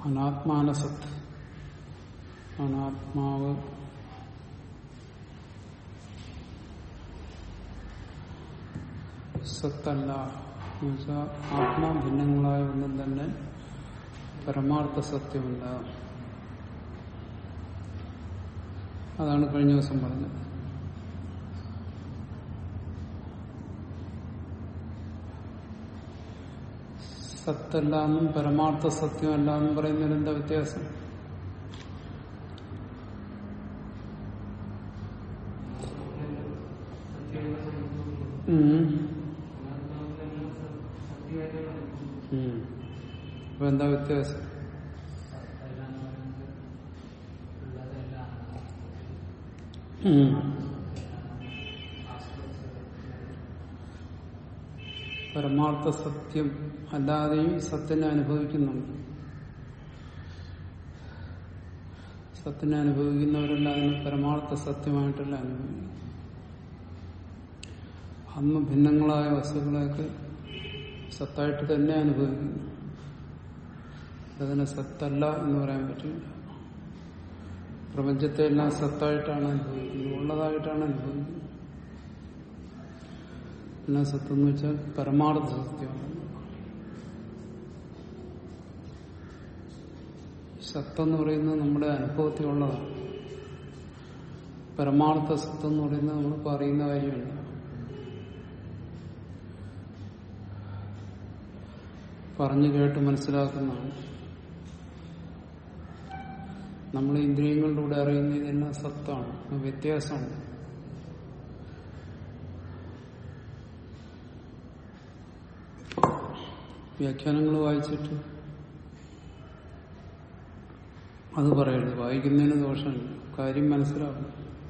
അനാത്മാനസത്ത് അനാത്മാവ് സത്തല്ല എന്നുവെച്ചാൽ ആത്മാ ഭിന്നങ്ങളായ ഒന്നും തന്നെ പരമാർത്ഥ സത്യമല്ല അതാണ് കഴിഞ്ഞ ദിവസം പറഞ്ഞത് സത്തല്ല എന്നും പരമാർത്ഥ സത്യമല്ല എന്നും പറയുന്നതിന് എന്താ വ്യത്യാസം ഉം. ഉം. അപ്പൊ എന്താ വ്യത്യാസം ഉം. പരമാർത്ഥ സത്യം അല്ലാതെയും സത്തിനെ അനുഭവിക്കുന്നുണ്ട് സത്തിനെ അനുഭവിക്കുന്നവരെല്ലാം അതിന് പരമാർത്ഥ സത്യമായിട്ടല്ല അനുഭവിക്കുന്നു അന്ന് ഭിന്നങ്ങളായ വസ്തുക്കളെയൊക്കെ സത്തായിട്ട് തന്നെ അനുഭവിക്കുന്നു അതിനെ സത്തല്ല എന്ന് പറയാൻ പറ്റില്ല പ്രപഞ്ചത്തെ എല്ലാം സത്തായിട്ടാണ് അനുഭവിക്കുന്നത് ഉള്ളതായിട്ടാണ് അനുഭവിക്കുന്നത് പിന്നെ സത്യം എന്ന് വെച്ചാൽ പരമാർത്ഥ സത്യമാണ് സത്യം എന്ന് പറയുന്നത് നമ്മുടെ അനുഭവത്തിലുള്ളതാണ് പരമാർത്ഥ സത്യം എന്ന് പറയുന്നത് നമ്മൾ പറയുന്ന കാര്യമല്ല പറഞ്ഞു കേട്ട് മനസ്സിലാക്കുന്നതാണ് നമ്മൾ ഇന്ദ്രിയങ്ങളിലൂടെ അറിയുന്ന ഇതെല്ലാം സത്താണ് വ്യത്യാസമാണ് വ്യാഖ്യാനങ്ങൾ വായിച്ചിട്ട് അത് പറയരുത് വായിക്കുന്നതിന് ദോഷമില്ല കാര്യം മനസ്സിലാവും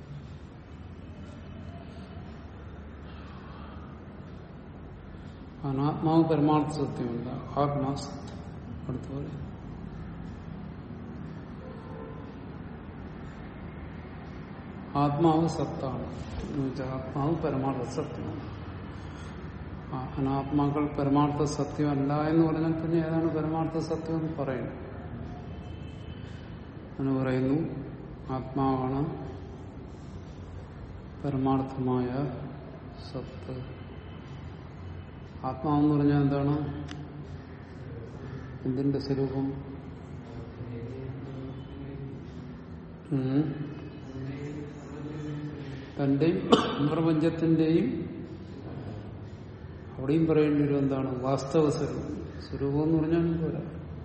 അനാത്മാവ് പരമാർത്ഥ സത്യമല്ല ആത്മാസത്യം അടുത്ത പോലെ ആത്മാവ് സത്താണ് എന്ന് വെച്ചാൽ ആത്മാവ് പരമാർത്ഥ സത്യമാണ് ആ അനാത്മാക്കൾ പരമാർത്ഥ സത്യമല്ല എന്ന് പറഞ്ഞാൽ പിന്നെ ഏതാണ് പരമാർത്ഥ സത്യം എന്ന് പറയുന്നു എന്ന് പറയുന്നു ആത്മാവാണ് പരമാർത്ഥമായ സത്ത് ആത്മാവെന്ന് പറഞ്ഞാൽ എന്താണ് എന്തിന്റെ സ്വരൂപം ഉം. തന്റെയും പ്രപഞ്ചത്തിന്റെയും അവിടെയും പറയേണ്ടി വരും എന്താണ് വാസ്തവ സ്വരൂപം സ്വരൂപം എന്ന് പറഞ്ഞാൽ പോരാ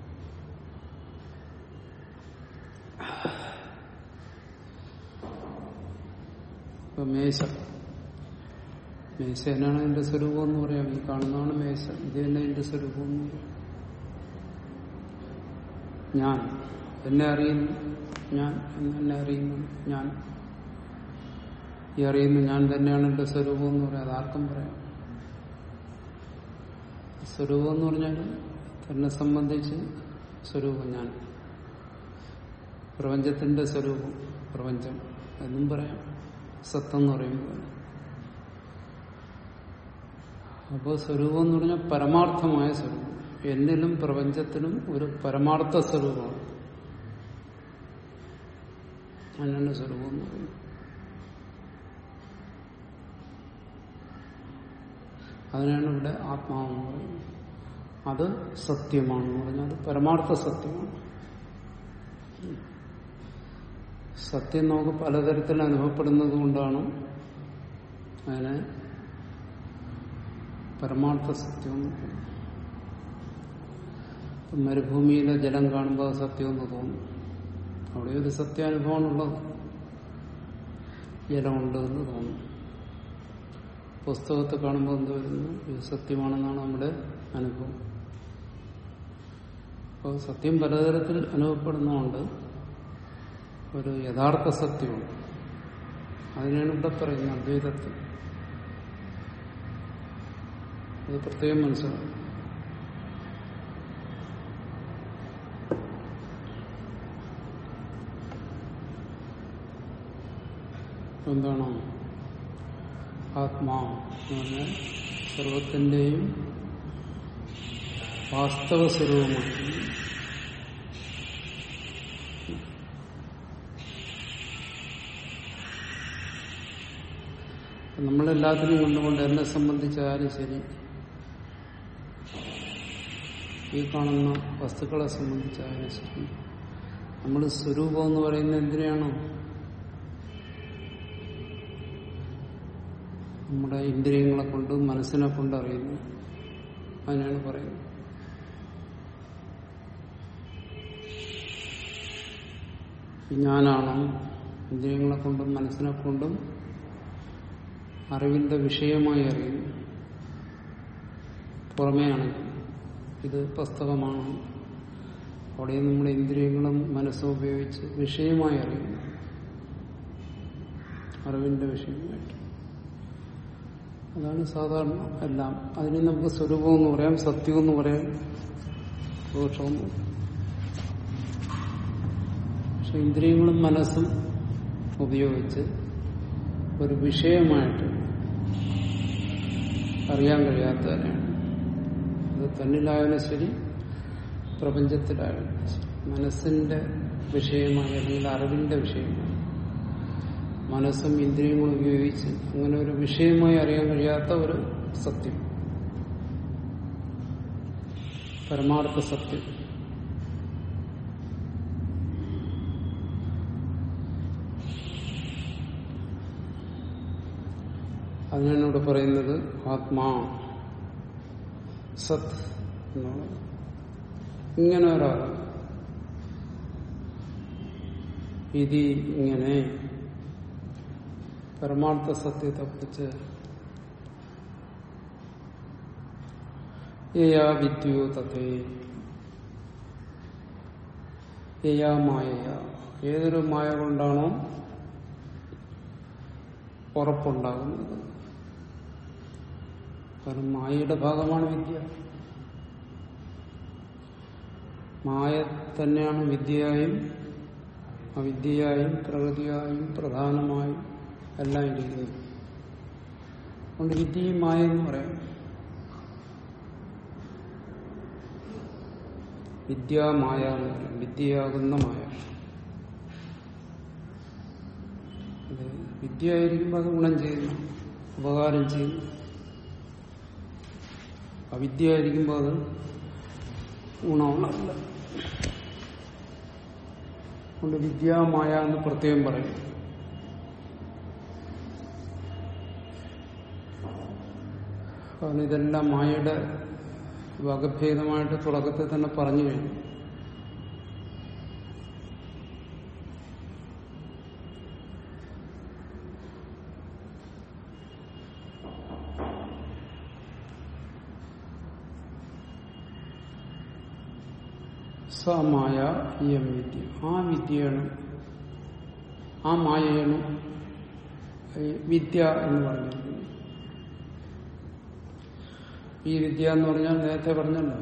ഇപ്പൊ മേശ മേശ തന്നെയാണ് എന്റെ സ്വരൂപം എന്ന് പറയാം ഈ കാണുന്നതാണ് മേശ ഇത് തന്നെ എന്റെ സ്വരൂപം എന്ന് പറയാം ഞാൻ എന്നെ അറിയുന്നു ഞാൻ എന്നെ അറിയുന്നു ഞാൻ ഈ അറിയുന്നു ഞാൻ തന്നെയാണ് എന്റെ സ്വരൂപം എന്ന് പറയാം അതാർക്കും പറയാം സ്വരൂപം എന്ന് പറഞ്ഞാൽ തന്നെ സംബന്ധിച്ച് സ്വരൂപം ഞാൻ പ്രപഞ്ചത്തിന്റെ സ്വരൂപം പ്രപഞ്ചം എന്നും പറയാം സത്തെന്ന് പറയുമ്പോൾ അപ്പോൾ സ്വരൂപം എന്ന് പറഞ്ഞാൽ പരമാർത്ഥമായ സ്വരൂപം എന്നിലും പ്രപഞ്ചത്തിലും ഒരു പരമാർത്ഥ സ്വരൂപമാണ് അങ്ങനെ സ്വരൂപം എന്ന് പറയുന്നത് അതിനാണ് ഇവിടെ ആത്മാവെന്ന് പറയുന്നത് അത് സത്യമാണെന്ന് പറഞ്ഞാൽ അത് പരമാർത്ഥ സത്യമാണ് സത്യം നമുക്ക് പലതരത്തിൽ അനുഭവപ്പെടുന്നത് കൊണ്ടാണ് അതിനെ പരമാർത്ഥ സത്യം എന്ന് പറയുന്നത് ഇപ്പം മരുഭൂമിയിലെ ജലം കാണുമ്പോൾ അത് സത്യമെന്ന് തോന്നും അവിടെ ഒരു സത്യാനുഭവമാണുള്ളത് ജലമുണ്ട് എന്ന് തോന്നും പുസ്തകത്തെ കാണുമ്പോൾ എന്ത് വരുന്നു ഇത് സത്യമാണെന്നാണ് നമ്മുടെ അനുഭവം അപ്പോൾ സത്യം പലതരത്തിൽ അനുഭവപ്പെടുന്നതുകൊണ്ട് ഒരു യഥാർത്ഥ സത്യമുണ്ട് അതിനാണ് ഇവിടെ പറയുന്നത് അദ്വൈതത്തിൽ അത് പ്രത്യേകം മനസ്സിലാവും എന്താണോ ആത്മാ എന്ന് പറഞ്ഞാൽ സർവത്തിന്റെയും വാസ്തവ സ്വരൂപമാണ് നമ്മളെല്ലാത്തിനും കണ്ടുകൊണ്ട് എന്നെ സംബന്ധിച്ചാലും ശരി ഈ കാണുന്ന വസ്തുക്കളെ സംബന്ധിച്ചാലും ശരി നമ്മൾ സ്വരൂപം എന്ന് പറയുന്നത് എന്തിനാണോ നമ്മുടെ ഇന്ദ്രിയങ്ങളെ കൊണ്ട് മനസ്സിനെ കൊണ്ട് അറിയുന്നു അതിനാണ് പറയുന്നത് ഞാനാണോ ഇന്ദ്രിയങ്ങളെ കൊണ്ടും മനസ്സിനെ കൊണ്ടും അറിവിന്റെ വിഷയമായി അറിയുന്നു പുറമേയാണെങ്കിൽ ഇത് പുസ്തകമാണ് അവിടെ നമ്മുടെ ഇന്ദ്രിയങ്ങളും മനസ്സും ഉപയോഗിച്ച് വിഷയമായി അറിയുന്നു അറിവിന്റെ വിഷയമായിട്ട് അതാണ് സാധാരണ എല്ലാം അതിന് നമുക്ക് സ്വരൂപം എന്ന് പറയാം സത്യം എന്ന് പറയാം ദോഷമെന്ന് പക്ഷെ ഇന്ദ്രിയങ്ങളും മനസ്സും ഉപയോഗിച്ച് ഒരു വിഷയമായിട്ട് അറിയാൻ കഴിയാത്തവരാണ് അത് തന്നിലായാലും ശരി പ്രപഞ്ചത്തിലായാലും ശരി മനസ്സിന്റെ വിഷയമായി അല്ലെങ്കിൽ അറിവിന്റെ വിഷയമായി മനസ്സും ഇന്ദ്രിയങ്ങളും ഉപയോഗിച്ച് അങ്ങനെ ഒരു വിഷയമായി അറിയാൻ കഴിയാത്ത ഒരു സത്യം പരമാർത്ഥ സത്യം അതിനാണ് ഇവിടെ പറയുന്നത് ആത്മാ സത് എന്നുള്ളത് ഇങ്ങനെ ഒരാൾ വിധി ഇങ്ങനെ പരമാർത്ഥ സത്യത്തെ കുറിച്ച് യയാ വിദ്യോ തഥേ യയാ മായ ഏതൊരു മായ കൊണ്ടാണോ ഉറപ്പുണ്ടാകുന്നത് കാരണം മായയുടെ ഭാഗമാണ് വിദ്യ മായ തന്നെയാണ് വിദ്യയായും അവിദ്യയായും പ്രകൃതിയായും പ്രധാനമായും എല്ലാം ഇരിക്കുന്നു അതുകൊണ്ട് വിദ്യയും മായ എന്ന് പറയാം വിദ്യാമായ എന്ന് പറയും വിദ്യയാകുന്ന മായ അത് വിദ്യയായിരിക്കുമ്പോൾ അത് ഗുണം ചെയ്യുന്നു ഉപകാരം ചെയ്യുന്നു അവിദ്യയായിരിക്കുമ്പോൾ അത് ഗുണമുള്ളതല്ല അതുകൊണ്ട് വിദ്യാമായ എന്ന് പ്രത്യേകം പറയും കാരണം ഇതെല്ലാം മായയുടെ വകഭേദമായിട്ട് തുടക്കത്തിൽ തന്നെ പറഞ്ഞു കഴിഞ്ഞു സമായ ഇയം വിദ്യ ആ വിദ്യയാണ് ആ മായയാണ് ഈ വിദ്യ എന്ന് പറഞ്ഞിരിക്കുന്നത് ഈ വിദ്യ എന്ന് പറഞ്ഞാൽ നേരത്തെ പറഞ്ഞല്ലോ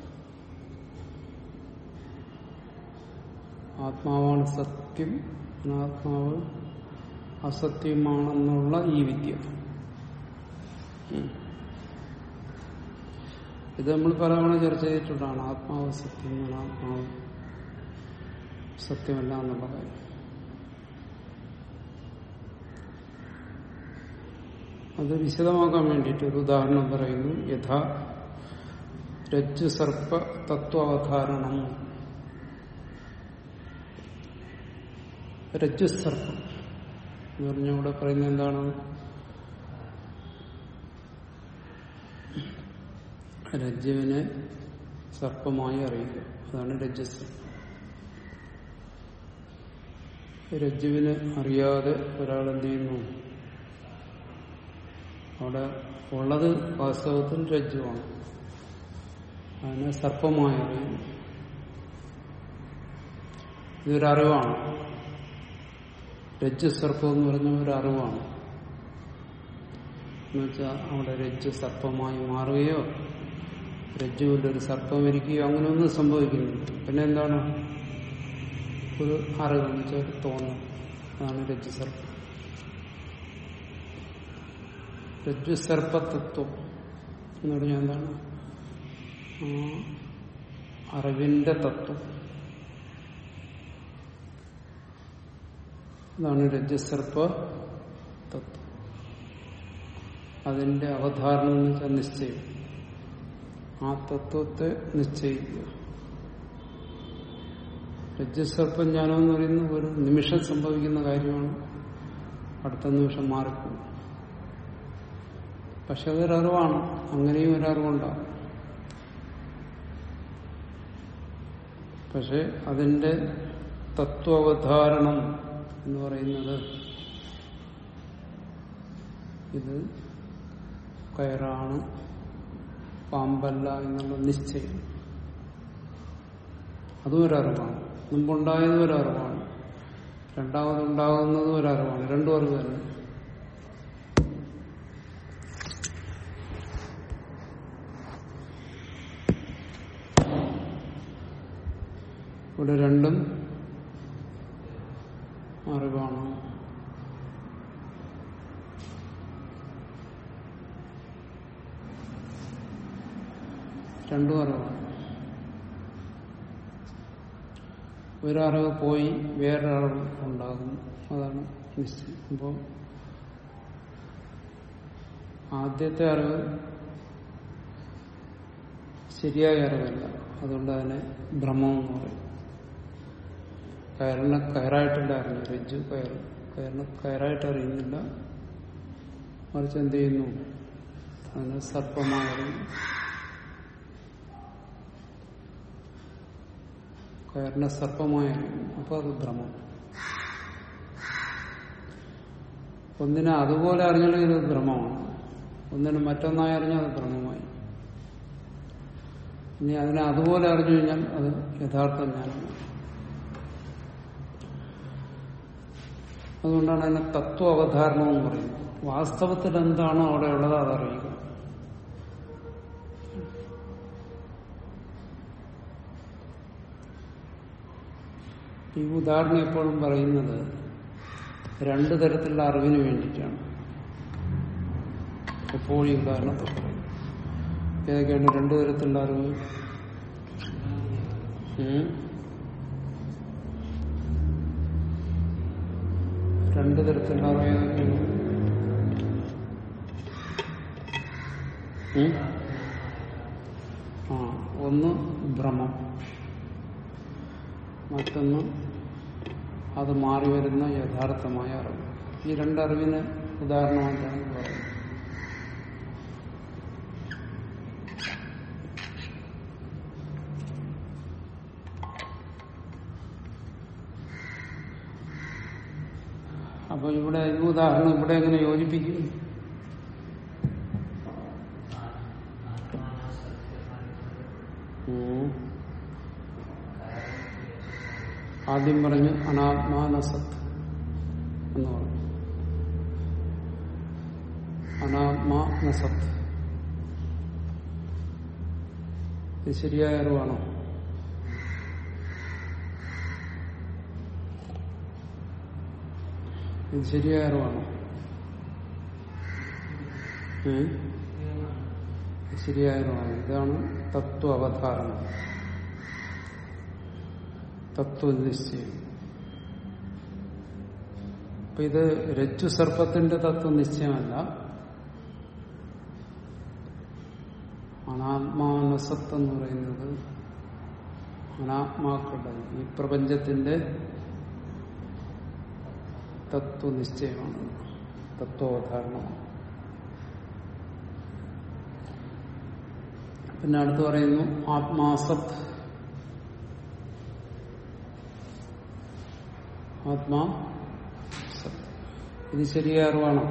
ആത്മാവാണ് സത്യം അനാത്മാവ് അസത്യമാണെന്നുള്ള ഈ വിദ്യ ഉം. ഇത് നമ്മൾ പലതവണ ചർച്ച ചെയ്തിട്ടുള്ളതാണ് ആത്മാവ് സത്യം അനാത്മാവ് സത്യമല്ല എന്നുള്ള കാര്യം അത് വിശദമാക്കാൻ വേണ്ടിയിട്ട് ഒരു ഉദാഹരണം പറയുന്നു യഥാ രജ്ജു സർപ്പ തത്വാവധാരണം രജ്ജുസർപ്പം എന്ന് പറഞ്ഞാൽ ഇവിടെ പറയുന്നത് എന്താണ് രജ്ജുവിനെ സർപ്പമായി അറിയുക അതാണ് രജ്ജുസർപ്പം രജ്ജുവിനെ അറിയാതെ ഒരാൾ എന്ത് ചെയ്യുന്നു അവിടെ ഉള്ളത് വാസ്തവത്തിൽ രജ്ജുവാണ് അതിനെ സർപ്പമായി അറിയുന്നു ഇതൊരറിവാണ് രജ്ജു സർപ്പം എന്ന് പറഞ്ഞ ഒരു അറിവാണ് എന്നുവെച്ചാൽ അവിടെ രജ്ജു സർപ്പമായി മാറുകയോ രജ്ജുവിൽ ഒരു സർപ്പം ഇരിക്കുകയോ അങ്ങനെയൊന്നും സംഭവിക്കുന്നില്ല പിന്നെ എന്താണ് ഒരു അറിവ് എന്ന് വെച്ചാൽ ഒരു തോന്നൽ അതാണ് രജ്ജു സർപ്പം രജ്ജു സർപ്പതത്വം എന്ന് പറഞ്ഞാൽ എന്താണ് ആ അറിവിന്റെ തത്വം അതാണ് രജ്ജുസർപ്പ തത്വം അതിന്റെ അവധാരണം എന്ന് വെച്ചാൽ നിശ്ചയം ആ തത്വത്തെ നിശ്ചയിക്കുക രജ്ജുസർപ്പം ജ്ഞാനം എന്ന് പറയുന്നത് ഒരു നിമിഷം സംഭവിക്കുന്ന കാര്യമാണ് അടുത്ത നിമിഷം മാറിപ്പോകും പക്ഷെ അതൊരറിവാണ് അങ്ങനെയും ഒരറിവുണ്ടാവും പക്ഷെ അതിന്റെ തത്വാവധാരണം എന്ന് പറയുന്നത് ഇത് കയറാണ് പാമ്പല്ല എന്നുള്ള നിശ്ചയം അതും ഒരറിവാണ് മുമ്പുണ്ടായതും ഒരറിവാണ് രണ്ടാമതുണ്ടാകുന്നതും ഒരറിവാണ് രണ്ടും അറിവ് തന്നെ ഇവിടെ രണ്ടും അറിവാണ് രണ്ടും അറിവാണ് ഒരറിവ് പോയി വേറൊരറിവ് ഉണ്ടാകും അതാണ് നിശ്ചയം അപ്പോൾ ആദ്യത്തെ അറിവ് ശരിയായ അറിവല്ല അതുകൊണ്ട് അതിനെ ഭ്രമം എന്ന് പറയും കയറിനെ കയറായിട്ടല്ല അറിഞ്ഞു രജ്ജു കയർ കയറിനെ കയറായിട്ട് അറിയുന്നില്ല മറിച്ച് എന്ത് ചെയ്യുന്നു അതിന് സർപ്പമായി അറിയുന്നു കയറിനെ സർപ്പമായി അറിയുന്നു അപ്പൊ അത് ഭ്രമം ഒന്നിനെ അതുപോലെ അറിഞ്ഞാലും ഇത് ഭ്രമമാണ് ഒന്നിനെ മറ്റൊന്നായി അറിഞ്ഞാൽ അത് ഭ്രമമായി ഇനി അതിനെ അതുപോലെ അറിഞ്ഞു കഴിഞ്ഞാൽ അത് യഥാർത്ഥ ജ്ഞാനമാണ് അതുകൊണ്ടാണ് അതിനെ തത്വ അവധാരണം എന്ന് പറയുന്നത് വാസ്തവത്തിൽ എന്താണോ അവിടെ ഉള്ളത് അതറിയുക ഈ ഉദാഹരണം എപ്പോഴും പറയുന്നത് രണ്ടു തരത്തിലുള്ള അറിവിന് വേണ്ടിയിട്ടാണ് എപ്പോഴും ഈ ഉദാഹരണത്തെ പറയും ഏതൊക്കെയാണ് രണ്ടു തരത്തിലുള്ള അറിവ് ഉം? രണ്ടു തരത്തിലുള്ള അറിവ് ഏതൊക്കെയാണ് ഉം? ആ ഒന്ന് ഭ്രമം മറ്റൊന്ന് അത് മാറി വരുന്ന യഥാർത്ഥമായ അറിവ് ഈ രണ്ടറിവിന് ഉദാഹരണമായിട്ടാണ് പറയുന്നത് അപ്പൊ ഇവിടെ ഈ ഉദാഹരണം ഇവിടെ എങ്ങനെ യോജിപ്പിക്കും ഉം. ആദ്യം പറഞ്ഞു അനാത്മാനസത്ത് എന്ന് പറഞ്ഞു അനാത്മാനസത്ത് ഇത് ശരിയായ അറിവാണോ ഇത് ശരിയായ അറിവാണോ ഏ ഇത് ശരിയായ അറിവാണ് ഇതാണ് തത്വ അവധാരണം തത്വനിശ്ചയം അപ്പൊ ഇത് രജ്ജു സർപ്പത്തിന്റെ തത്വനിശ്ചയമല്ല അനാത്മാനസത്ത് എന്ന് പറയുന്നത് അനാത്മാക്കളുടെ ഈ പ്രപഞ്ചത്തിന്റെ തത്വനിശ്ചയമാണ് തത്വോദാഹരണമാണ് പിന്നെ അടുത്ത് പറയുന്നു ആത്മാസത്ത് ആത്മാ സത്ത് ഇത് ശരിയായ അറിവാണോ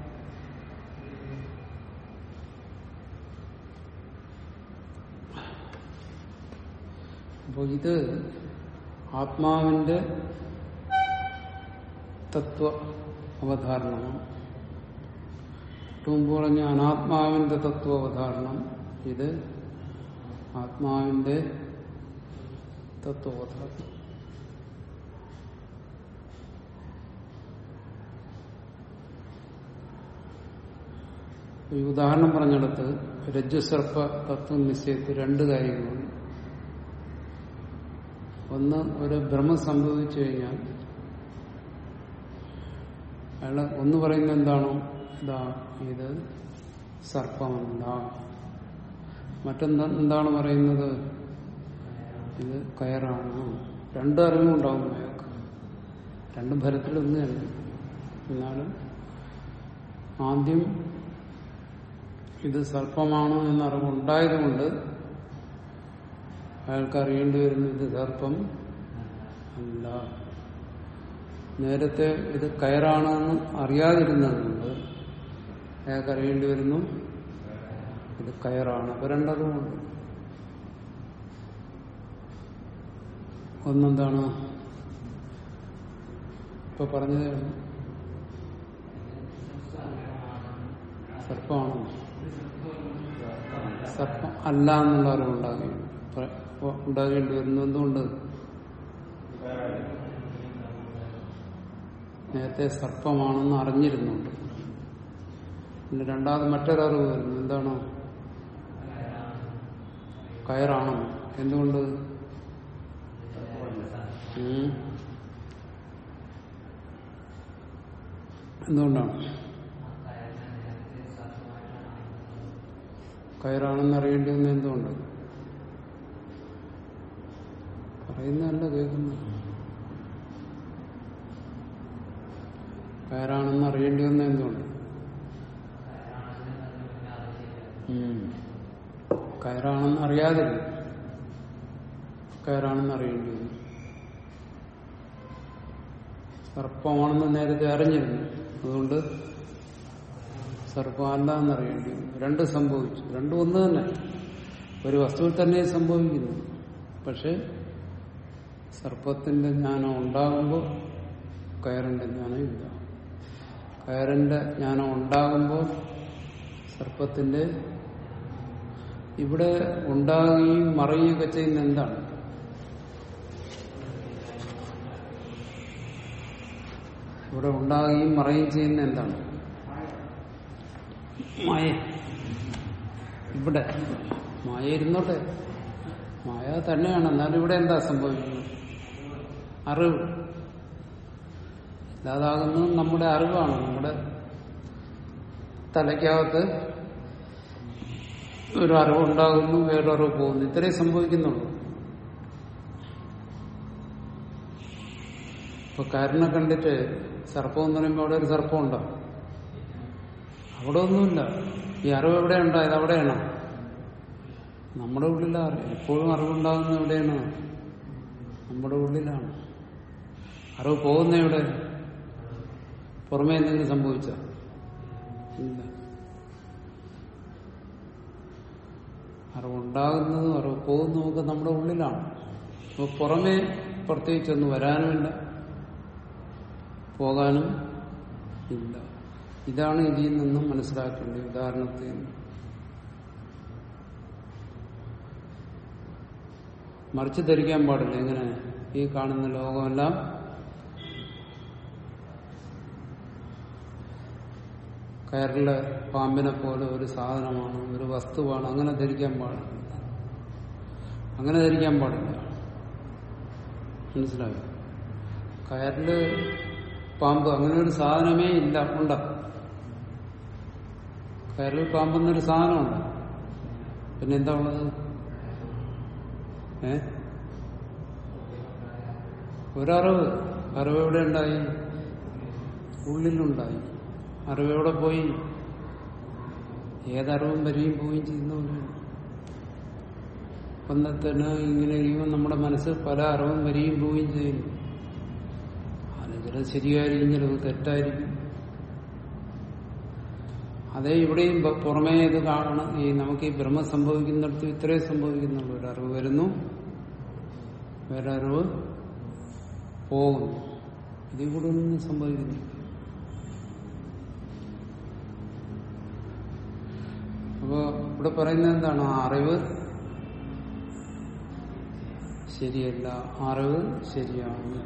അപ്പോൾ ഇത് ആത്മാവിന്റെ തത്വ അവധാരണമാണ് മുമ്പ് പറഞ്ഞ അനാത്മാവിന്റെ തത്വ അവധാരണം ഇത് ആത്മാവിന്റെ തത്വോധാരണം ഈ ഉദാഹരണം പറഞ്ഞെടുത്ത് രജ്ജുസർപ്പ തത്വം നിശ്ചയത്തിൽ രണ്ട് കാര്യങ്ങളുണ്ട് ഒന്ന് ഒരു ഭ്രമം സംഭവിച്ചു കഴിഞ്ഞാൽ അയാൾ ഒന്ന് പറയുന്നത് എന്താണോ ഇതാ ഇത് സർപ്പമല്ല മറ്റെന്താ എന്താണ് പറയുന്നത് ഇത് കയറാണ് രണ്ട് അറിവും ഉണ്ടാവും അയാൾക്ക് രണ്ടും ഫലത്തിലൊന്നു തന്നെ എന്നാലും ആദ്യം ഇത് സർപ്പമാണ് എന്ന അറിവുണ്ടായതുകൊണ്ട് അയാൾക്ക് അറിയേണ്ടി വരുന്നു ഇത് സർപ്പം അല്ല നേരത്തെ ഇത് കയറാണെന്ന് അറിയാതിരുന്നതുകൊണ്ട് അയാൾക്ക് അറിയേണ്ടി വരുന്നു ഇത് കയറാണ് അപ്പൊ രണ്ടതുമുണ്ട് ഒന്നെന്താണ് ഇപ്പൊ പറഞ്ഞത് സർപ്പമാണോ സർപ്പം അല്ല എന്നുള്ള അറിവുണ്ടാകി ഉണ്ടാകേണ്ടി വരുന്നു എന്തുകൊണ്ട് നേരത്തെ സർപ്പമാണെന്ന് അറിഞ്ഞിരുന്നുണ്ട് പിന്നെ രണ്ടാമത് മറ്റൊരറിവ് വരുന്നു എന്താണ് കയറാണെന്ന് എന്തുകൊണ്ട് ഉം. എന്തുകൊണ്ടാണ് കയറാണെന്ന് അറിയേണ്ടി വന്ന എന്തുകൊണ്ട് പറയുന്നതല്ല കേൾക്കുന്നത് കയറാണെന്ന് അറിയേണ്ടി വന്ന എന്തുകൊണ്ട് ഉം. കയറാണെന്ന് അറിയാതില്ല കയറാണെന്ന് അറിയേണ്ടി വന്നു സർപ്പമാണെന്ന് നേരത്തെ അറിഞ്ഞിരുന്നു അതുകൊണ്ട് സർപ്പമല്ല എന്നറിയേണ്ടി വന്നു രണ്ടും സംഭവിച്ചു രണ്ടും ഒന്ന് തന്നെ ഒരു വസ്തുവിൽ തന്നെ സംഭവിക്കുന്നു പക്ഷെ സർപ്പത്തിന്റെ ജ്ഞാനം ഉണ്ടാകുമ്പോൾ കയറിന്റെ ജ്ഞാനം ഇല്ല കയറിന്റെ ജ്ഞാനം ഉണ്ടാകുമ്പോൾ സർപ്പത്തിന്റെ ഇവിടെ ഉണ്ടാകുകയും മറയുകയൊക്കെ ചെയ്യുന്ന എന്താണ് ഇവിടെ ഉണ്ടാകുകയും മറയുകയും ചെയ്യുന്ന എന്താണ് മായ ഇവിടെ മായ ഇരുന്നോട്ടെ മായ തന്നെയാണ് എന്നാലും ഇവിടെ എന്താ സംഭവിക്കുന്നത് അറിവ് ഇല്ലാതാകുന്നത് നമ്മുടെ അറിവാണ് നമ്മുടെ തലയ്ക്കകത്ത് ഒരു അറിവുണ്ടാകുന്നു വേറൊരു പോകുന്നു ഇത്രേ സംഭവിക്കുന്നുള്ളൂ ഇപ്പൊ കാരനെ കണ്ടിട്ട് സർപ്പം എന്ന് പറയുമ്പോൾ അവിടെ ഒരു സർപ്പം ഉണ്ടോ അവിടെ ഒന്നുമില്ല ഈ അറിവ് എവിടെ ഉണ്ടായത് അവിടെയാണോ നമ്മുടെ ഉള്ളിലാണ് എപ്പോഴും അറിവുണ്ടാകുന്ന എവിടെയാണ് നമ്മുടെ ഉള്ളിലാണ് അറിവ് പോകുന്ന എവിടെ പുറമേ എന്തെങ്കിലും സംഭവിച്ച ഇല്ല അറിവുണ്ടാകുന്നതും അറിവ് പോകുന്നതും ഒക്കെ നമ്മുടെ ഉള്ളിലാണ് അപ്പൊ പുറമേ പ്രത്യേകിച്ചൊന്നും വരാനുമില്ല പോകാനും ഇല്ല ഇതാണ് ഇതിൽ നിന്നും മനസ്സിലാക്കേണ്ടത് ഉദാഹരണത്തിൽ നിന്ന് മറിച്ച് ധരിക്കാൻ പാടില്ല എങ്ങനെ ഈ കാണുന്ന ലോകമെല്ലാം കയറിലെ പാമ്പിനെ പോലെ ഒരു സാധനമാണ് ഒരു വസ്തുവാണ് അങ്ങനെ ധരിക്കാൻ പാടില്ല അങ്ങനെ ധരിക്കാൻ പാടില്ല മനസ്സിലായോ കയറില് പാമ്പ് അങ്ങനെ ഒരു സാധനമേ ഇല്ല ഉണ്ട് കയറിൽ പാമ്പെന്നൊരു സാധനമുണ്ട് പിന്നെ എന്താ ഉള്ളത് ഏ ഒരറിവ് അറിവ് എവിടെ ഉണ്ടായി ഉള്ളിലുണ്ടായി അറിവ് എവിടെ പോയി ഏതറിവും വരികയും പോവുകയും ചെയ്യുന്നവരാണ് ഒന്നത്തിന് ഇങ്ങനെ ഇരിക്കുമ്പോൾ നമ്മുടെ മനസ്സ് പല അറിവും വരികയും പോവുകയും ചെയ്യുന്നു അത് ചിലത് ശരിയായിരിക്കും ചിലത് തെറ്റായിരിക്കും അതേ ഇവിടെയും പ- പുറമേ ഇത് കാണണം ഈ നമുക്ക് ഈ ബ്രഹ്മം സംഭവിക്കുന്നിടത്ത് ഇത്രേ സംഭവിക്കുന്നുള്ളൂ ഒരു അറിവ് വരുന്നു വേറെ അറിവ് പോകുന്നു ഇതിൽ കൂടെ ഒന്നും സംഭവിക്കുന്നില്ല അപ്പോ ഇവിടെ പറയുന്നത് എന്താണ് ആ അറിവ് ശരിയല്ല അറിവ് ശരിയാണ്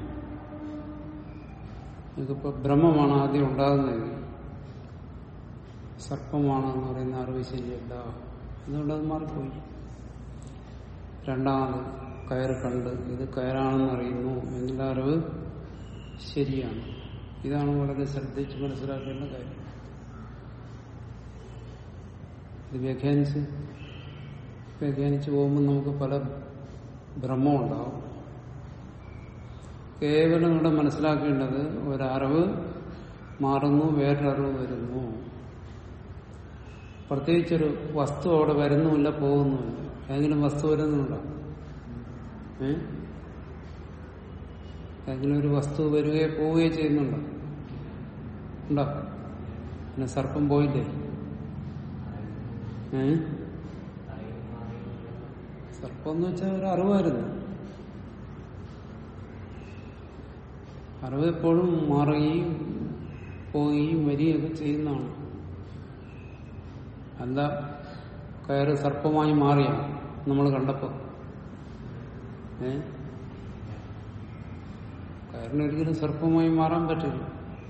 ഇതിപ്പോ ബ്രഹ്മമാണ് ആദ്യം ഉണ്ടാകുന്നത് സർപ്പമാണ് എന്ന് പറയുന്ന അറിവ് ശരിയല്ല അതുകൊണ്ട് അത് മാറിപ്പോയി രണ്ടാമത് കയറ് കണ്ട് ഇത് കയറാണെന്ന് അറിയുന്നു എന്നുള്ള അറിവ് ശരിയാണ് ഇതാണ് വളരെ ശ്രദ്ധിച്ച് മനസ്സിലാക്കേണ്ട കാര്യം ഇത് വ്യാഖ്യാനിച്ച് വ്യാഖ്യാനിച്ച് പോകുമ്പോൾ നമുക്ക് പല ഭ്രമം ഉണ്ടാവും കേവലം ഇവിടെ മനസ്സിലാക്കേണ്ടത് ഒരറിവ് മാറുന്നു വേറൊരറിവ് വരുന്നു പ്രത്യേകിച്ചൊരു വസ്തു അവിടെ വരുന്നുമില്ല പോകുന്നുമില്ല ഏതെങ്കിലും വസ്തു വരുന്നുണ്ടോ ഏ ഏതെങ്കിലും ഒരു വസ്തു വരികയോ പോവുകയോ ചെയ്യുന്നുണ്ടോ ഉണ്ടോ പിന്നെ സർപ്പം പോയില്ലേ ഏ സർപ്പം എന്ന് വെച്ചാൽ ഒരു അറിവായിരുന്നു അറിവ് എപ്പോഴും മാറുകയും പോവുകയും വരികയൊക്കെ ചെയ്യുന്നതാണ് അല്ല കയറ് സർപ്പമായി മാറിയ നമ്മൾ കണ്ടപ്പോ ഏ കയറിന് ഒരിക്കലും സർപ്പമായി മാറാൻ പറ്റില്ല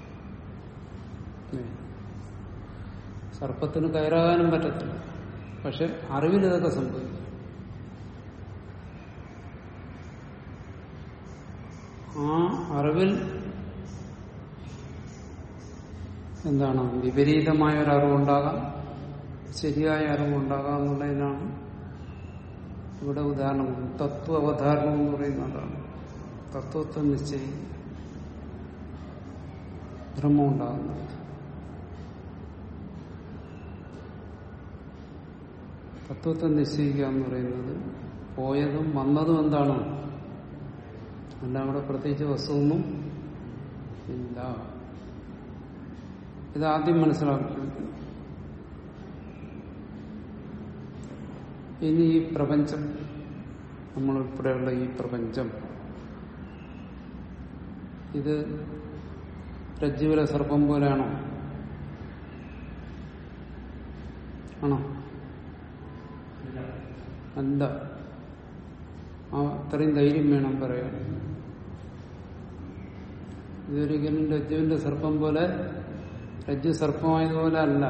ഏ? സർപ്പത്തിന് കയറാകാനും പറ്റത്തില്ല പക്ഷെ അറിവിൽ ഇതൊക്കെ സംഭവിക്കും ആ അറിവിൽ എന്താണ് വിപരീതമായ ഒരു അറിവുണ്ടാകാം ശരിയായ അറിവുണ്ടാകാം എന്നുള്ളതിനാണ് ഇവിടെ ഉദാഹരണം തത്വ അവധാരണം എന്ന് പറയുന്നതാണ് തത്വത്തെ നിശ്ചയിക്കും ഭ്രമം ഉണ്ടാകുന്നത് തത്വത്തെ നിശ്ചയിക്കുക എന്ന് പറയുന്നത് പോയതും വന്നതും എന്താണ് അല്ല അവിടെ പ്രത്യേകിച്ച് വസ്തുവൊന്നും ഇല്ല ഇത് ആദ്യം മനസ്സിലാക്കി ഇനി ഈ പ്രപഞ്ചം നമ്മളുൾപ്പെടെയുള്ള ഈ പ്രപഞ്ചം ഇത് രജ്ജുവിലെ സർപ്പം പോലെയാണോ ആണോ അല്ല ആ അത്രയും ധൈര്യം വേണം പറയാൻ ഇതൊരിക്കലും രജ്ജുവിന്റെ സർപ്പം പോലെ രജ്ജു സർപ്പമായതുപോലെ അല്ല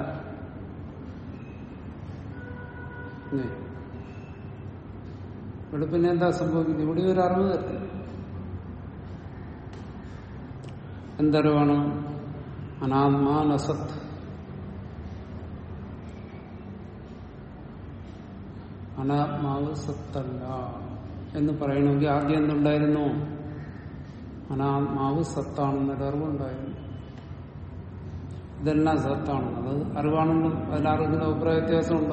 ഇല്ലേ? ഇവിടെ പിന്നെ എന്താ സംഭവിക്കുന്നത് ഇവിടെ ഒരു അറിവ് തരും എന്തറിവാണ് അനാത്മാനസത്ത് അനാത്മാവ് സത്തല്ല എന്ന് പറയണമെങ്കിൽ ആദ്യം എന്തുണ്ടായിരുന്നു അനാത്മാവ് സത്താണെന്നൊരു അറിവുണ്ടായിരുന്നു ഇതെല്ലാം സത്താണ് അത് അറിവാണെന്നും അതിലാർക്കെങ്കിലും അഭിപ്രായ വ്യത്യാസമുണ്ടോ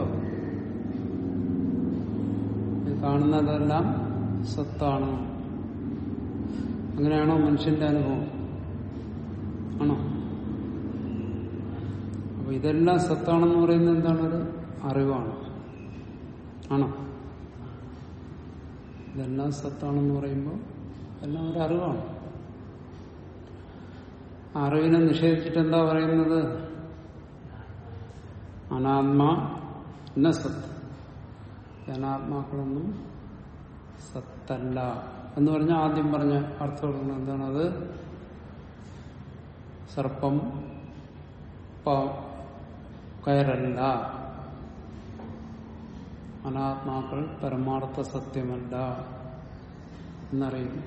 ഇത് കാണുന്നതെല്ലാം സത്താണ് അങ്ങനെയാണോ മനുഷ്യന്റെ അനുഭവം ആണോ അപ്പൊ ഇതെല്ലാം സത്താണെന്ന് പറയുന്നത് എന്താണ് ഒരു അറിവാണ് ആണോ ഇതെല്ലാം സത്താണെന്ന് പറയുമ്പോൾ എല്ലാം ഒരു അറിവാണ് ആ അറിവിനെ നിഷേധിച്ചിട്ട് എന്താ പറയുന്നത് അനാത്മാ ന സത്ത് അനാത്മാക്കളൊന്നും സത്തല്ല എന്ന് പറഞ്ഞാൽ ആദ്യം പറഞ്ഞ അർത്ഥം കൊടുക്കുന്നത് എന്താണത് സർപ്പം പ- കയറല്ല അനാത്മാക്കൾ പരമാർത്ഥ സത്യമല്ല എന്നറിയുന്നു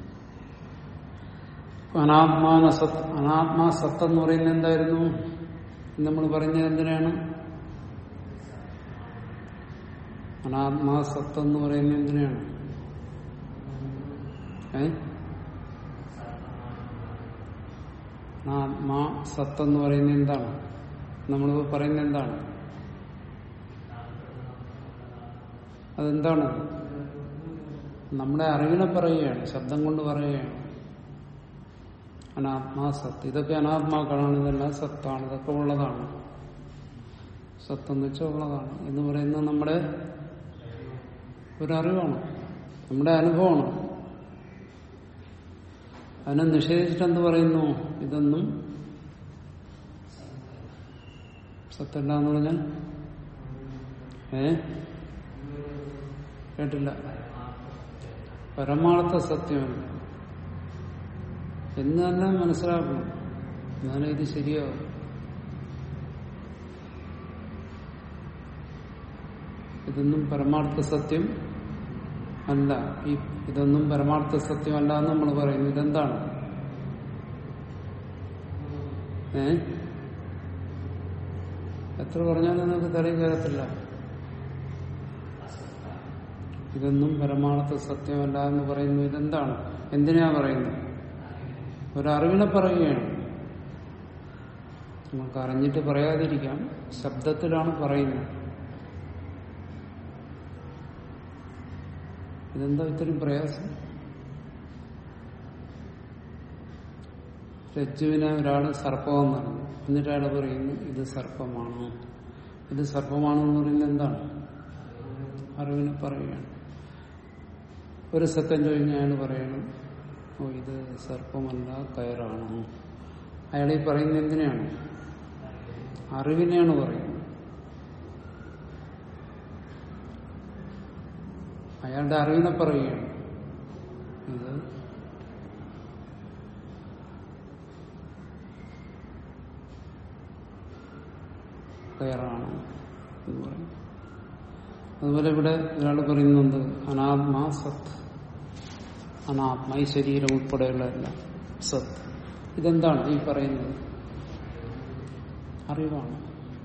അനാത്മാന സത്ത് അനാത്മാ സത്ത് എന്ന് പറയുന്നത് എന്തായിരുന്നു നമ്മൾ പറഞ്ഞത് എന്തിനാണ് അനാത്മാ സത്ത് എന്ന് പറയുന്നത് എന്തിനാണ് ഏ അനാത്മാ സത്ത് എന്ന് പറയുന്നത് എന്താണ് നമ്മളിപ്പോ പറയുന്നത് എന്താണ് അതെന്താണ് നമ്മുടെ അറിവിനെ പറയുകയാണ് ശബ്ദം കൊണ്ട് പറയുകയാണ് അനാത്മാ സത്ത് ഇതൊക്കെ അനാത്മാക്കളാണ് ഇതെല്ലാം സത്താണ് ഇതൊക്കെ ഉള്ളതാണ് സത്തെന്ന് വെച്ചാൽ ഉള്ളതാണ് എന്ന് പറയുന്നത് നമ്മുടെ ഒരറിവാണ് നമ്മുടെ അനുഭവമാണ് അതിനെ നിഷേധിച്ചിട്ട് എന്ത് പറയുന്നു ഇതൊന്നും സത്തല്ല എന്ന് പറഞ്ഞാൽ ഏ കേട്ടില്ല പരമാർത്ഥ സത്യമല്ല എന്ന് തന്നെ മനസ്സിലാക്കണം എന്നാലേ ഇത് ശരിയാവും ഇതൊന്നും പരമാർത്ഥ സത്യം അല്ല ഈ ഇതൊന്നും പരമാർത്ഥ സത്യമല്ല എന്ന് നമ്മൾ പറയുന്നു ഇതെന്താണ് ഏ എത്ര പറഞ്ഞാലും നിങ്ങൾക്ക് തലയിൽ കയറത്തില്ല ഇതൊന്നും പരമാർത്ഥ സത്യമല്ല എന്ന് പറയുന്നു ഇതെന്താണ് എന്തിനാ പറയുന്നത് ഒരറിവിനെ പറയുകയാണ് നമുക്ക് അറിഞ്ഞിട്ട് പറയാതിരിക്കാം ശബ്ദത്തിലാണ് പറയുന്നത് ഇതെന്താ ഇത്രയും പ്രയാസം രജ്ജുവിനെ ഒരാൾ സർപ്പമെന്ന് പറഞ്ഞു എന്നിട്ട് അയാൾ പറയുന്നു ഇത് സർപ്പമാണ് ഇത് സർപ്പമാണെന്ന് പറയുന്നത് എന്താണ് അറിവിനെ പറയുകയാണ് ഒരു സെക്കൻഡ് കഴിഞ്ഞ് അയാൾ പറയണം ഓ ഇത് സർപ്പമല്ല കയറാണ് അയാൾ ഈ പറയുന്നത് എന്തിനാണ് അറിവിനെയാണ് പറയുന്നത് അയാളുടെ അറിവിനെ പറയുകയാണ് ഇത് കയറാണ് എന്ന് പറയും അതുപോലെ ഇവിടെ ഒരാൾ പറയുന്നുണ്ട് അനാത്മാ സത്ത് അനാത്മ ഈ ശരീരം ഉൾപ്പെടെയുള്ളതെല്ലാം സത്ത് ഇതെന്താണ് ഈ പറയുന്നത് അറിവാണ്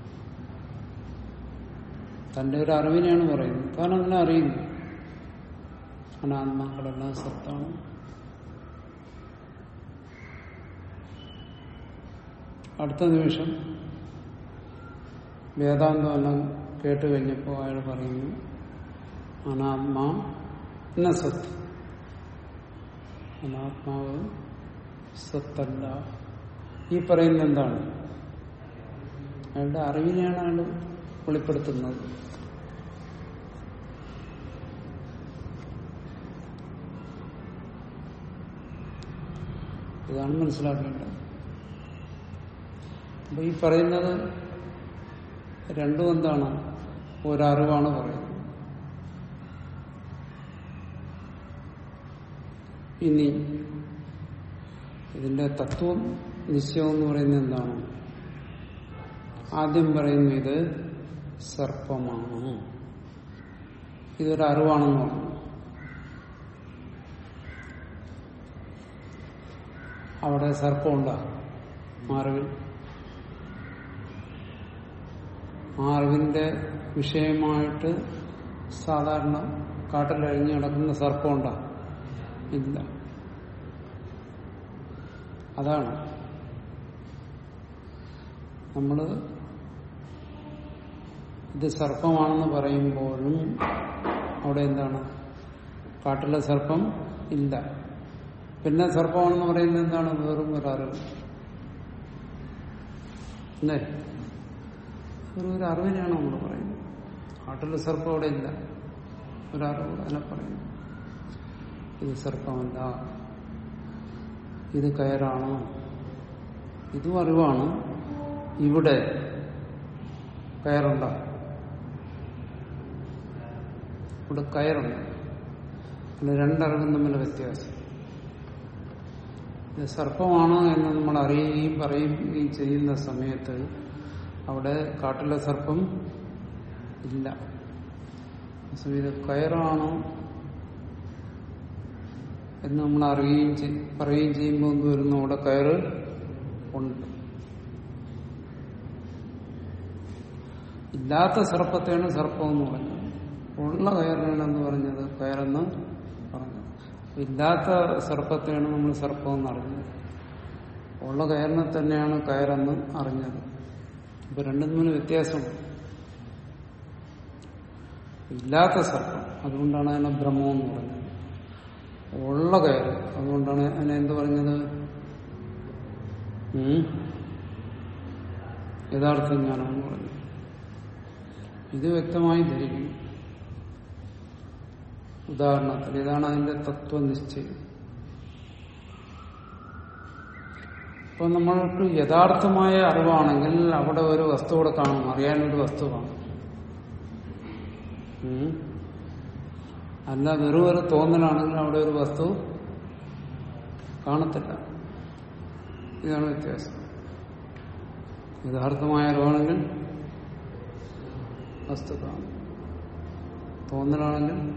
തന്റെ ഒരു അറിവിനെയാണ് പറയുന്നത് താൻ അതിനെ അറിയുന്നു അനാത്മാക്കളെല്ലാം സത്താണ് അടുത്ത നിമിഷം വേദാന്തം എല്ലാം കേട്ട് കഴിഞ്ഞപ്പോൾ അയാൾ പറയുന്നു അനാത്മാ എന്ന സത്ത് അനാത്മാവ് സത്തല്ല ഈ പറയുന്നത് എന്താണ് അയാളുടെ അറിവിനെയാണ് അയാൾ വെളിപ്പെടുത്തുന്നത് ഇതാണ് മനസ്സിലാക്കേണ്ടത് അപ്പൊ ഈ പറയുന്നത് രണ്ടും എന്താണ് ഒരറിവാണ് പറയുന്നത് ഇനി ഇതിന്റെ തത്വം നിശ്ചയം എന്ന് പറയുന്നത് എന്താണ് ആദ്യം പറയുന്നു ഇത് സർപ്പമാണ് ഇതൊരു അറിവാണെന്ന് പറഞ്ഞു അവിടെ സർപ്പമുണ്ടാകും അറിവിൽ ആ അറിവിന്റെ വിഷയമായിട്ട് സാധാരണ കാട്ടിലഴിഞ്ഞു നടക്കുന്ന സർപ്പമുണ്ടോ ഇല്ല അതാണ് നമ്മള് ഇത് സർപ്പമാണെന്ന് പറയുമ്പോഴും അവിടെ എന്താണ് കാട്ടിലെ സർപ്പം ഇല്ല പിന്നെ സർപ്പമാണെന്ന് പറയുന്നത് എന്താണ് വെറും ഒരറിവ് അല്ലേ ഒരു ഒരു അറിവിനെയാണ് നമ്മൾ പറയുന്നത് കാട്ടിലെ സർപ്പം അവിടെ ഇല്ല ഒരറിവ് അതിനെ പറയുന്നു ഇത് സർപ്പമല്ല ഇത് കയറാണ് ഇതും അറിവാണ് ഇവിടെ കയറുണ്ട ഇവിടെ കയറുണ്ട് പിന്നെ രണ്ടറിവും തമ്മിലെ വ്യത്യാസം ഇത് സർപ്പമാണ് എന്ന് നമ്മൾ അറിയുകയും പറയുകയും ചെയ്യുന്ന സമയത്ത് അവിടെ കാട്ടിലെ സർപ്പം ഇല്ല ഇത് കയറാണോ എന്ന് നമ്മൾ അറിയുകയും ചെയ്- പറയുകയും ചെയ്യുമ്പോൾ എന്ത് വരുന്നു അവിടെ കയറ് ഉണ്ട് ഇല്ലാത്ത സർപ്പത്തെയാണ് സർപ്പം എന്ന് പറഞ്ഞത് ഉള്ള കയറിനാണ് എന്ന് പറഞ്ഞത് കയറെന്ന് പറഞ്ഞത് ഇല്ലാത്ത സർപ്പത്തെയാണ് നമ്മൾ സർപ്പം എന്ന് അറിഞ്ഞത് ഉള്ള കയറിനെ തന്നെയാണ് കയറെന്ന് അറിഞ്ഞത് ഇപ്പൊ രണ്ടും തമ്മിൽ വ്യത്യാസമുണ്ട് ഇല്ലാത്ത സർപ്പം അതുകൊണ്ടാണ് അതിനെ ബ്രഹ്മം എന്ന് പറഞ്ഞത് ഉള്ള കയറ് അതുകൊണ്ടാണ് അതിനെ എന്ത് പറഞ്ഞത് ഉം? യഥാർത്ഥ ജ്ഞാനമെന്ന് പറഞ്ഞു ഇത് വ്യക്തമായി ധരിക്കും ഉദാഹരണത്തിന് ഇതാണ് അതിന്റെ തത്വനിശ്ചയം ഇപ്പൊ നമ്മൾക്ക് യഥാർത്ഥമായ അറിവാണെങ്കിൽ അവിടെ ഒരു വസ്തു കൂടെ കാണും അറിയാനൊരു വസ്തു കാണും ഉം. അല്ല വെറും ഒരു തോന്നലാണെങ്കിൽ അവിടെ ഒരു വസ്തു കാണത്തില്ല ഇതാണ് വ്യത്യാസം യഥാർത്ഥമായ അറിവാണെങ്കിൽ വസ്തു കാണും തോന്നലാണെങ്കിൽ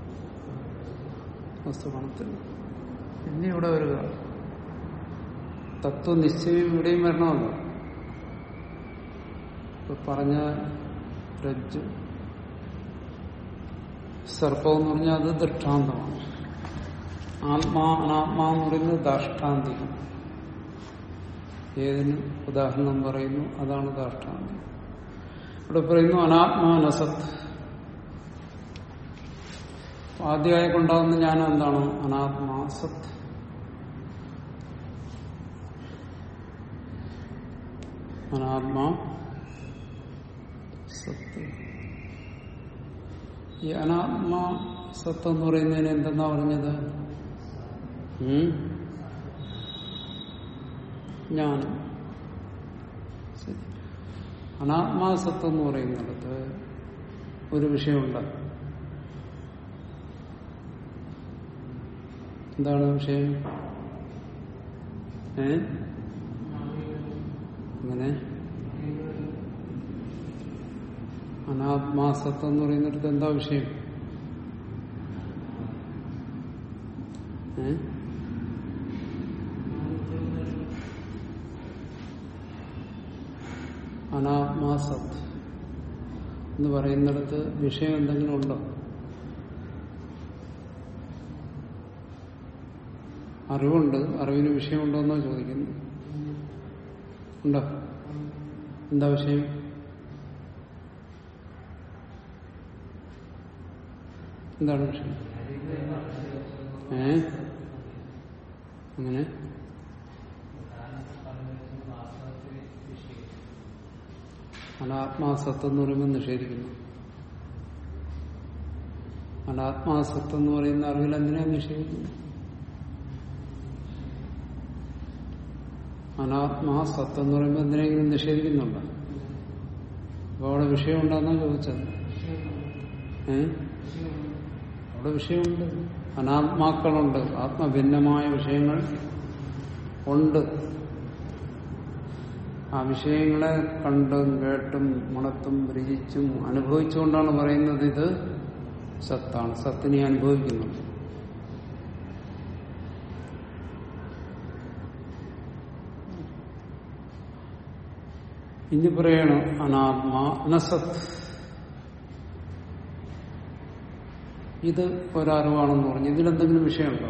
വസ്തു കാണത്തില്ല പിന്നെ ഇവിടെ വരിക തത്വനിശ്ചയം ഇവിടെയും വരണമല്ലോ ഇപ്പൊ പറഞ്ഞ രജ്ജു സർപ്പം എന്ന് പറഞ്ഞാൽ അത് ദൃഷ്ടാന്തമാണ് ആത്മാ അനാത്മാ എന്ന് പറയുന്നത് ദാഷ്ടാന്തികം ഏതിന് ഉദാഹരണം പറയുന്നു അതാണ് ദാഷ്ടാന്തികം ഇവിടെ പറയുന്നു അനാത്മാനസത്ത് ആദ്യമായി കൊണ്ടാകുന്ന ജ്ഞാനം എന്താണ് അനാത്മാ സത്ത് അനാത്മാ സത്ത് ഈ അനാത്മാ സത്ത് എന്ന് പറയുന്നതിന് എന്തെന്നാ പറഞ്ഞത് ഉം? ജ്ഞാനം ശരി. അനാത്മാ സത്ത് എന്ന് പറയുന്നിടത്ത് ഒരു വിഷയമുണ്ട് എന്താണ് വിഷയം ഏ അങ്ങനെ അനാത്മാസത്വം എന്ന് പറയുന്നിടത്ത് എന്താ വിഷയം ഏ അനാത്മാസത്ത് എന്ന് പറയുന്നിടത്ത് വിഷയം എന്തെങ്കിലും ഉണ്ടോ അറിവുണ്ട് അറിവിന് വിഷയമുണ്ടോ എന്നോ ചോദിക്കുന്നു ഉണ്ടോ എന്താ വിഷയം എന്താണ് വിഷയം ഏ അങ്ങനെ അനാത്മാസത്വം എന്ന് പറയുമ്പോൾ നിഷേധിക്കുന്നു അനാത്മാസത്വം എന്ന് പറയുന്ന അറിവിൽ എന്തിനാ നിഷേധിക്കുന്നു അനാത്മാ സത്വം എന്ന് പറയുമ്പോൾ എന്തിനെങ്കിലും നിഷേധിക്കുന്നുണ്ടോ അപ്പൊ അവിടെ വിഷയം ഉണ്ടെന്നാ ചോദിച്ചത് ഏ അവിടെ വിഷയമുണ്ട് അനാത്മാക്കളുണ്ട് ആത്മഭിന്നമായ വിഷയങ്ങൾ ഉണ്ട് ആ വിഷയങ്ങളെ കണ്ടും കേട്ടും മണത്തും രുചിച്ചും അനുഭവിച്ചുകൊണ്ടാണ് പറയുന്നത് ഇത് സത്താണ് സത്തിനെ അനുഭവിക്കുന്നുണ്ട് ഇനി പറയണം അനാത്മാ നസത്ത് ഇത് ഒരറിവാണെന്ന് പറഞ്ഞു ഇതിലെന്തെങ്കിലും വിഷയമുണ്ടോ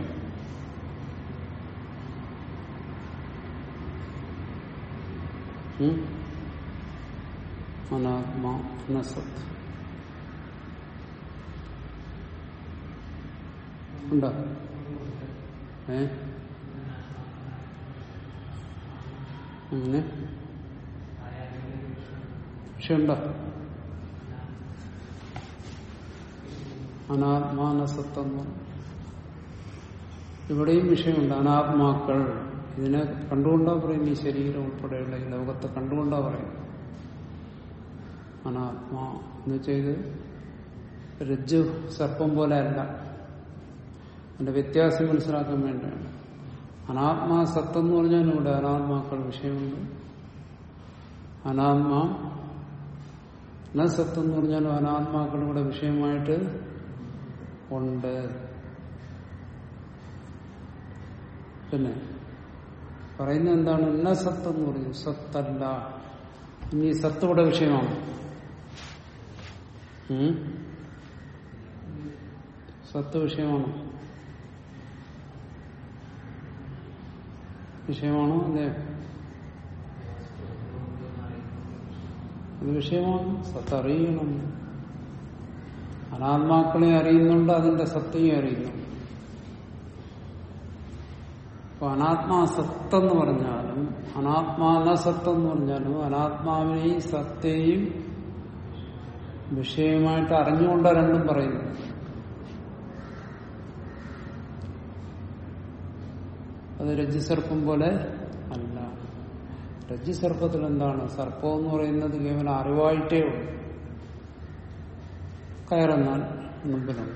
ഉം? അനാത്മാ നസത്ത് ഉണ്ടോ ഏ അങ്ങനെ വിഷയമുണ്ടോ അനാത്മാനസത്വം ഇവിടെയും വിഷയമുണ്ട് അനാത്മാക്കൾ ഇതിനെ കണ്ടുകൊണ്ടാ പറയും ഈ ശരീരം ഉൾപ്പെടെയുള്ള ഈ ലോകത്തെ കണ്ടുകൊണ്ടാ പറയും അനാത്മാ എന്ന് വെച്ചാൽ ഇത് രജ്ജു സർപ്പം പോലെ അല്ല അതിന്റെ വ്യത്യാസം മനസ്സിലാക്കാൻ വേണ്ടിയാണ് അനാത്മാ സത്വം എന്ന് പറഞ്ഞാൽ ഇവിടെ അനാത്മാക്കൾ വിഷയമുണ്ട് അനാത്മാ ന സത്വം എന്ന് പറഞ്ഞാലും അനാത്മാക്കൾ ഇവിടെ വിഷയമായിട്ട് ഉണ്ട് പിന്നെ പറയുന്നത് എന്താണ് ന സത്ത് എന്ന് പറഞ്ഞു സത്തല്ല ഇനി സത്ത് ഇവിടെ വിഷയമാണ് ഉം? സത്ത് വിഷയമാണോ വിഷയമാണോ അല്ലേ അത് വിഷയമാണ് സത്ത് അറിയണം അനാത്മാക്കളെ അറിയുന്നുണ്ട് അതിന്റെ സത്യം അറിയുന്നുണ്ട് അപ്പൊ അനാത്മാസത്തെന്ന് പറഞ്ഞാലും അനാത്മാനസത്തെന്ന് പറഞ്ഞാലും അനാത്മാവിനെയും സത്തെയും വിഷയമായിട്ട് അറിഞ്ഞുകൊണ്ട് രണ്ടും പറയുന്നു അത് രജ്ജുസർപ്പം പോലെ അല്ല രജ്ജുസർപ്പത്തിൽ എന്താണ് സർപ്പം എന്ന് പറയുന്നത് കേവലം അറിവായിട്ടേ ഉള്ളൂ കയറന്നാൽ മുമ്പിലുണ്ട്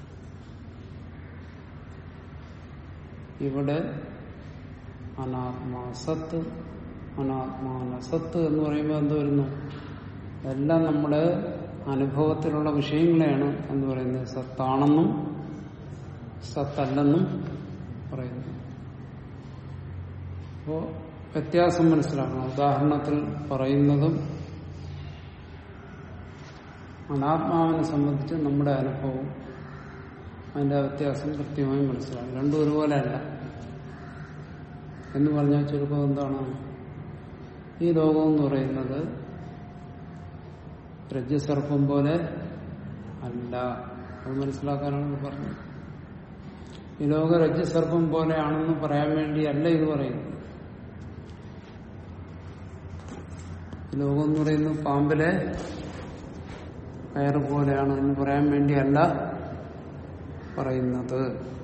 ഇവിടെ അനാത്മാസത്ത് അനാത്മാനസത്ത് എന്ന് പറയുമ്പോൾ എന്ത് വരുന്നു എല്ലാം നമ്മുടെ അനുഭവത്തിലുള്ള വിഷയങ്ങളെയാണ് എന്ന് പറയുന്നത് സത്താണെന്നും സത്തല്ലെന്നും പറയുന്നു അപ്പോ വ്യത്യാസം മനസ്സിലാക്കണം ഉദാഹരണത്തിൽ പറയുന്നതും അനാത്മാവിനെ സംബന്ധിച്ച് നമ്മുടെ അനുഭവം അതിന്റെ വ്യത്യാസം കൃത്യമായി മനസ്സിലാകും രണ്ടും ഒരുപോലെ അല്ല എന്ന് പറഞ്ഞാൽ ചുരുക്കം എന്താണ് ഈ ലോകം എന്ന് പറയുന്നത് രജ്ജസർപ്പം പോലെ അല്ല അത് മനസ്സിലാക്കാനാണ് പറഞ്ഞത് ഈ ലോക രജ്ജസർപ്പം പോലെയാണെന്ന് പറയാൻ വേണ്ടിയല്ല ഇത് പറയുന്നത് ഈ ലോകം എന്ന് പറയുന്നത് പാമ്പിലെ കയറ് പോലെയാണ് എന്ന് പറയാൻ വേണ്ടിയല്ല പറയുന്നത്